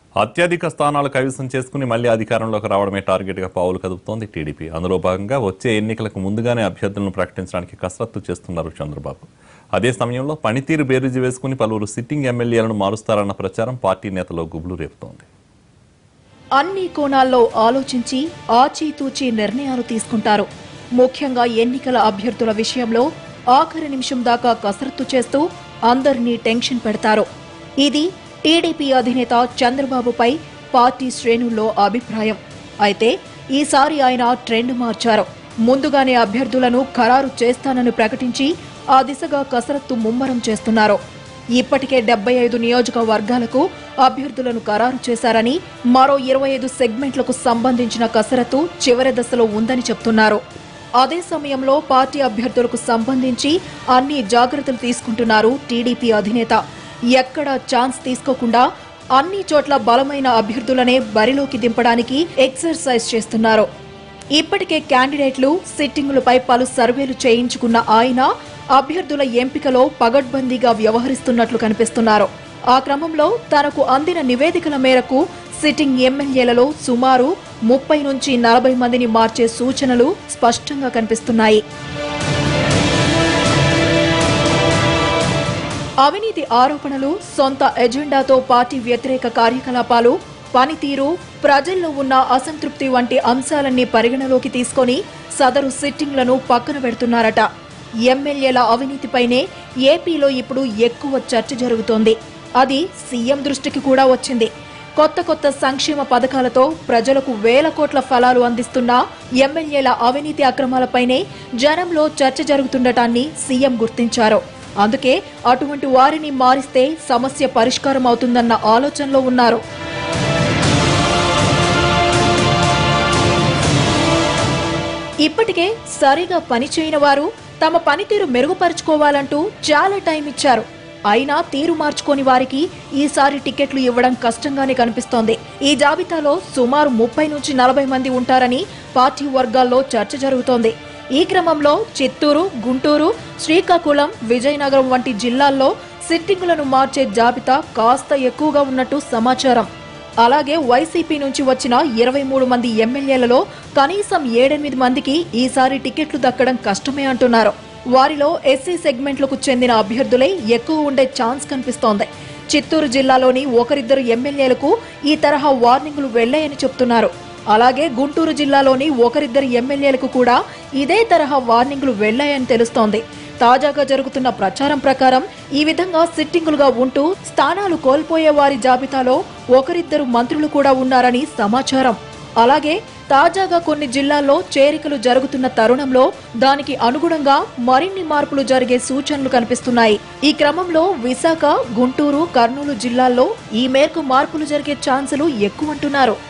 అత్యధిక స్థానాలు కైవసం చేసుకుని మళ్లీ అధికారంలోకి రావడమే టార్గెట్గా పావులు కదుపుతోంది టీడీపీ అందులో భాగంగా వచ్చే ఎన్నికలకు ముందుగానే అభ్యర్థులను ప్రకటించడానికి కసరత్తు చేస్తున్నారు చంద్రబాబు అదే సమయంలో పనితీరు బేరీజు వేసుకుని పలువురు సిట్టింగ్ ఎమ్మెల్యేలను మారుస్తారన్న ప్రచారం పార్టీ నేతలో గుబులు రేపుతోంది అన్ని కోణాల్లో ఆలోచించి ఆచితూచి నిర్ణయాలు తీసుకుంటారు ముఖ్యంగా ఎన్నికల అభ్యర్థుల విషయంలో ఆఖరి నిమిషం దాకా కసరత్తు చేస్తూ అందరినీ టెన్షన్ పెడతారు ఇది టీడీపీ అధినేత చంద్రబాబుపై పార్టీ శ్రేణుల్లో అభిప్రాయం అయితే ఈసారి ఆయన ట్రెండ్ మార్చారు ముందుగానే అభ్యర్థులను ఖరారు చేస్తానని ప్రకటించి ఆ దిశగా కసరత్తు ముమ్మరం చేస్తున్నారు ఇప్పటికే డెబ్బై ఐదు నియోజకవర్గాలకు అభ్యర్థులను ఖరారు చేశారని మరో ఇరవై ఐదు సెగ్మెంట్లకు సంబంధించిన కసరత్తు చివరి దశలో ఉందని చెప్తున్నారు అదే సమయంలో పార్టీ అభ్యర్థులకు సంబంధించి అన్ని జాగ్రత్తలు తీసుకుంటున్నారు టీడీపీ అధినేత ఎక్కడా ఛాన్స్ తీసుకోకుండా అన్ని చోట్ల బలమైన అభ్యర్థులనే బరిలోకి దింపడానికి ఎక్సర్సైజ్ చేస్తున్నారు ఇప్పటికే క్యాండిడేట్లు సిట్టింగులపై పలు సర్వేలు చేయించుకున్న ఆయన అభ్యర్థుల ఎంపికలో పగడ్బందీగా వ్యవహరిస్తున్నట్లు కనిపిస్తున్నారు ఆ క్రమంలో తనకు అందిన నివేదికల మేరకు సిట్టింగ్ ఎమ్మెల్యేలలో సుమారు ముప్పై నుంచి నలభై మందిని మార్చే సూచనలు స్పష్టంగా కనిపిస్తున్నాయి అవినీతి ఆరోపణలు సొంత ఎజెండాతో పార్టీ వ్యతిరేక కార్యకలాపాలు పనితీరు ప్రజల్లో ఉన్న అసంతృప్తి వంటి అంశాలన్నీ పరిగణలోకి తీసుకొని సదరు సిట్టింగ్లను పక్కన పెడుతున్నారట ఎమ్మెల్యేల అవినీతిపైనే ఏపీలో ఇప్పుడు ఎక్కువ చర్చ జరుగుతోంది అది సీఎం దృష్టికి కూడా వచ్చింది కొత్త కొత్త సంక్షేమ పథకాలతో ప్రజలకు వేల కోట్ల ఫలాలు అందిస్తున్న ఎమ్మెల్యేల అవినీతి అక్రమాలపైనే జనంలో చర్చ జరుగుతుండటాన్ని సీఎం గుర్తించారు అందుకే అటువంటి వారిని మారిస్తే సమస్య పరిష్కారం అవుతుందన్న ఆలోచనలో ఉన్నారు ఇప్పటికే సరిగా పనిచేయని వారు తమ పనితీరు మెరుగుపరుచుకోవాలంటూ చాలా టైం ఇచ్చారు అయినా తీరు మార్చుకోని వారికి ఈసారి టికెట్లు ఇవ్వడం కష్టంగానే కనిపిస్తోంది ఈ జాబితాలో సుమారు ముప్పై నుంచి నలభై మంది ఉంటారని పార్టీ వర్గాల్లో చర్చ జరుగుతోంది ఈ క్రమంలో చిత్తూరు గుంటూరు శ్రీకాకుళం విజయనగరం వంటి జిల్లాల్లో సిట్టింగులను మార్చే జాబితా కాస్త ఎక్కువగా ఉన్నట్టు సమాచారం అలాగే వైసీపీ నుంచి వచ్చిన ఇరవై మూడు మంది ఎమ్మెల్యేలలో కనీసం ఏడెనిమిది మందికి ఈసారి టికెట్లు దక్కడం కష్టమే అంటున్నారు వారిలో ఎస్సీ సెగ్మెంట్లకు చెందిన అభ్యర్థులే ఎక్కువ ఉండే ఛాన్స్ కనిపిస్తోంది చిత్తూరు జిల్లాలోని ఒకరిద్దరు ఎమ్మెల్యేలకు ఈ తరహా వార్నింగులు వెళ్లాయని చెప్తున్నారు అలాగే గుంటూరు జిల్లాలోని ఒకరిద్దరు ఎమ్మెల్యేలకు కూడా ఇదే తరహా వార్నింగులు వెళ్లాయని తెలుస్తోంది తాజాగా జరుగుతున్న ప్రచారం ప్రకారం ఈ విధంగా సిట్టింగులుగా ఉంటూ స్థానాలు కోల్పోయే వారి జాబితాలో ఒకరిద్దరు మంత్రులు కూడా ఉన్నారని సమాచారం అలాగే తాజాగా కొన్ని జిల్లాల్లో చేరికలు జరుగుతున్న తరుణంలో దానికి అనుగుణంగా మరిన్ని మార్పులు జరిగే సూచనలు కనిపిస్తున్నాయి ఈ క్రమంలో విశాఖ గుంటూరు కర్నూలు జిల్లాల్లో ఈ మేరకు మార్పులు జరిగే ఛాన్సులు ఎక్కువంటున్నారు